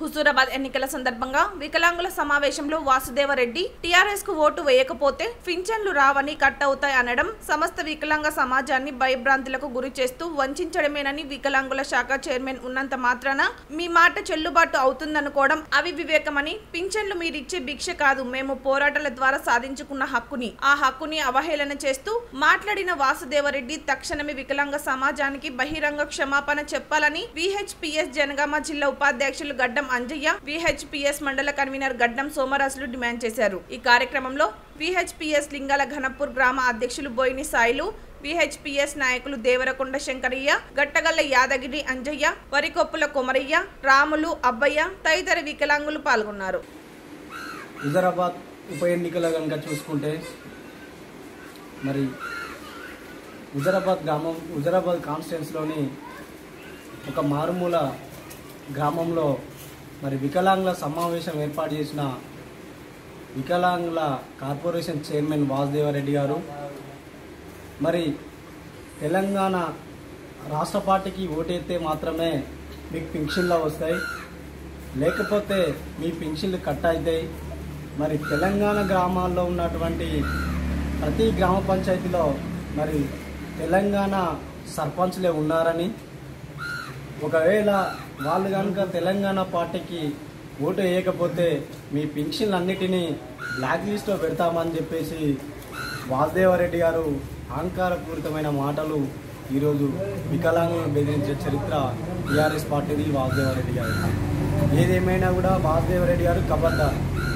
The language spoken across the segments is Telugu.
హుజూరాబాద్ ఎన్నికల సందర్భంగా వికలాంగుల సమావేశంలో వాసుదేవరెడ్డి టీఆర్ఎస్ కు ఓటు వేయకపోతే పింఛన్లు రావని కట్ అవుతాయి అనడం సమస్త వికలాంగ సమాజాన్ని భయభ్రాంతులకు గురి చేస్తూ వంచడమేనని వికలాంగుల శాఖ చైర్మన్ ఉన్నంత మాత్రాన మీ మాట చెల్లుబాటు అవుతుందనుకోవడం అవి వివేకమని పింఛన్లు మీరిచ్చే భిక్ష కాదు మేము పోరాటాల ద్వారా సాధించుకున్న హక్కుని ఆ హక్కుని అవహేళన చేస్తూ మాట్లాడిన వాసుదేవరెడ్డి తక్షణమే వికలాంగ సమాజానికి బహిరంగ క్షమాపణ చెప్పాలని విహెచ్పిఎస్ జనగామ జిల్లా ఉపాధ్యక్షులు గడ్డం అంజయ్య విహెచ్పిఎస్ మండల కన్వీనర్ గడ్డం సోమరాజులు డిమాండ్ చేశారు ఈ కార్యక్రమంలో విహెచ్పిఎస్ లింగాల ఘనపూర్ గ్రామ అధ్యక్షులు బోయిని సాయిలు విహెచ్పిఎస్ నాయకులు దేవరకొండ శంకరయ్య గట్టగల్ల యాదగిరి అంజయ్య వరికొప్పుల కొమరయ్య రాములు అబ్బయ్య తదితర వికలాంగులు పాల్గొన్నారు హుజరాబాద్ ఉప ఎన్నికలు కనుక చూసుకుంటే మరి హుజరాబాద్ గ్రామం హుజరాబాద్ కాన్స్టిట్యున్సీలోని ఒక మారుమూల గ్రామంలో మరి వికలాంగుల సమావేశం ఏర్పాటు చేసిన వికలాంగుల కార్పొరేషన్ చైర్మన్ వాసుదేవరెడ్డి గారు మరి తెలంగాణ రాష్ట్ర పార్టీకి ఓటైతే మాత్రమే మీకు పింఛన్లు వస్తాయి లేకపోతే మీ పింఛన్లు కట్ అవుతాయి మరి తెలంగాణ గ్రామాల్లో ఉన్నటువంటి ప్రతి గ్రామ పంచాయతీలో మరి తెలంగాణ సర్పంచ్లే ఉన్నారని ఒకవేళ వాళ్ళు కనుక తెలంగాణ పార్టీకి ఓటు వేయకపోతే మీ పింఛన్లు అన్నిటినీ బ్లాక్ లిస్ట్లో పెడతామని చెప్పేసి వాసుదేవరెడ్డి గారు అహంకారపూరితమైన మాటలు ఈరోజు వికలాంగులను బెదిరించే చరిత్ర టీఆర్ఎస్ పార్టీది వాసుదేవరెడ్డి గారు ఏదేమైనా కూడా వాసుదేవరెడ్డి గారు కబద్దార్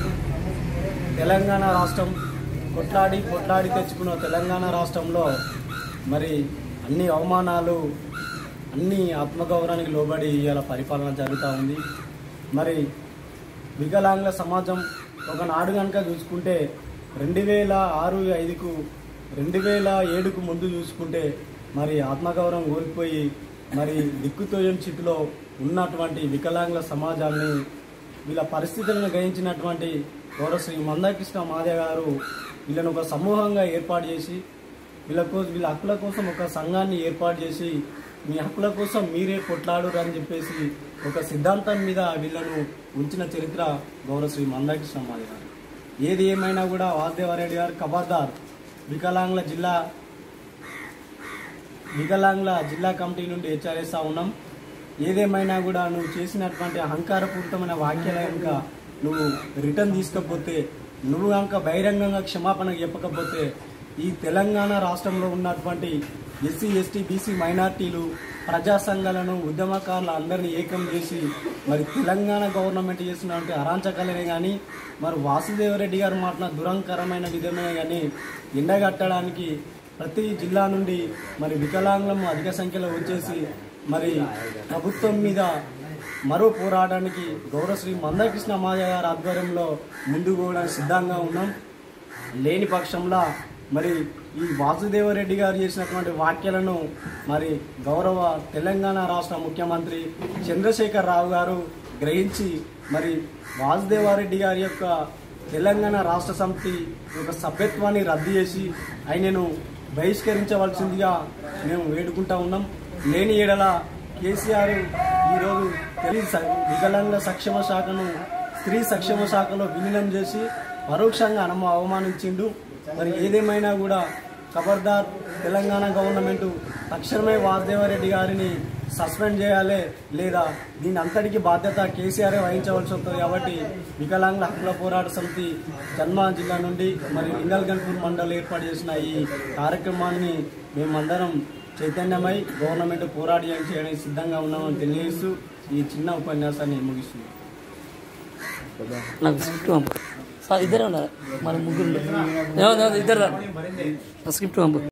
తెలంగాణ రాష్ట్రం కొట్లాడి కొట్లాడి తెచ్చుకున్న తెలంగాణ రాష్ట్రంలో మరి అన్ని అవమానాలు అన్ని ఆత్మగౌరవానికి లోబడి ఇవాళ పరిపాలన జరుగుతూ ఉంది మరి వికలాంగుల సమాజం ఒకనాడు కనుక చూసుకుంటే రెండు వేల ఆరు ఐదుకు రెండు వేల ఏడుకు ముందు చూసుకుంటే మరి ఆత్మగౌరవం కోల్పోయి మరి దిక్కుతోయని స్థితిలో ఉన్నటువంటి వికలాంగుల సమాజాన్ని వీళ్ళ పరిస్థితులను గ్రహించినటువంటి గౌరవ శ్రీ మందాకృష్ణ మాదే గారు వీళ్ళని ఒక సమూహంగా ఏర్పాటు చేసి వీళ్ళ కోసం వీళ్ళ హక్కుల కోసం ఒక సంఘాన్ని ఏర్పాటు చేసి మీ హక్కుల కోసం మీరే కొట్లాడురు అని చెప్పేసి ఒక సిద్ధాంతం మీద వీళ్ళను ఉంచిన చరిత్ర గౌరవ శ్రీ మందాకృష్ణ మాదే గారు ఏది ఏమైనా కూడా వాసుదేవారెడ్డి గారు ఖబర్దార్ వికలాంగుల జిల్లా వికలాంగుల జిల్లా కమిటీ నుండి హెచ్చరిస్తా ఉన్నాం ఏదేమైనా కూడా నువ్వు చేసినటువంటి అహంకారపూరితమైన వాక్యాల కనుక నువ్వు రిటర్న్ తీసుకపోతే నువ్వు కనుక బహిరంగంగా క్షమాపణ చెప్పకపోతే ఈ తెలంగాణ రాష్ట్రంలో ఉన్నటువంటి ఎస్సీ ఎస్టీ బీసీ మైనార్టీలు ప్రజా సంఘాలను ఉద్యమకారులు అందరినీ ఏకం చేసి మరి తెలంగాణ గవర్నమెంట్ చేసినటువంటి అరాంచకాలనే కానీ మరి వాసుదేవరెడ్డి గారు మాట్లాడిన దురంకరమైన విధమే కానీ ఎండగట్టడానికి ప్రతి జిల్లా నుండి మరి వికలాంగులము అధిక సంఖ్యలో వచ్చేసి మరి ప్రభుత్వం మీద మరో పోరాటానికి గౌరవశ్రీ మందకృష్ణ మాదయ్య గారి ఆధ్వర్యంలో ముందుకు పోవడానికి సిద్ధంగా ఉన్నాం లేని పక్షంలో మరి ఈ వాసుదేవరెడ్డి గారు చేసినటువంటి వ్యాఖ్యలను మరి గౌరవ తెలంగాణ రాష్ట్ర ముఖ్యమంత్రి చంద్రశేఖర్ రావు గారు గ్రహించి మరి వాసుదేవారెడ్డి గారి యొక్క తెలంగాణ రాష్ట్ర సమితి యొక్క సభ్యత్వాన్ని రద్దు చేసి ఆయనను బహిష్కరించవలసిందిగా మేము వేడుకుంటా ఉన్నాం లేని ఏడల కేసీఆర్ ఈరోజు తెలి వికలాంగ సంక్షేమ శాఖను స్త్రీ సంక్షేమ శాఖలో విలీనం చేసి పరోక్షంగా అనమ అవమానించిండు మరి ఏదేమైనా కూడా ఖబర్దార్ తెలంగాణ గవర్నమెంట్ తక్షణమే వాసుదేవారెడ్డి గారిని సస్పెండ్ చేయాలి లేదా దీని అంతటికి బాధ్యత కేసీఆర్ వహించవలసి వస్తుంది కాబట్టి వికలాంగుల హక్కుల పోరాట సమితి జన్మ జిల్లా నుండి మరి లింగల్ గన్పూర్ మండల్ ఏర్పాటు చేసిన ఈ కార్యక్రమాన్ని మేమందరం చైతన్యమై గవర్నమెంట్ పోరాడి చేయడానికి సిద్ధంగా ఉన్నామని తెలియజేస్తూ ఈ చిన్న ఉపన్యాసాన్ని ముగిస్తున్నాం నాకు స్క్రిప్ట్ పంపు సార్ ఇద్దరే ఉన్నారు మరి ముగ్గురు ఏమో ఇద్దరు స్క్రిప్ట్ పంపు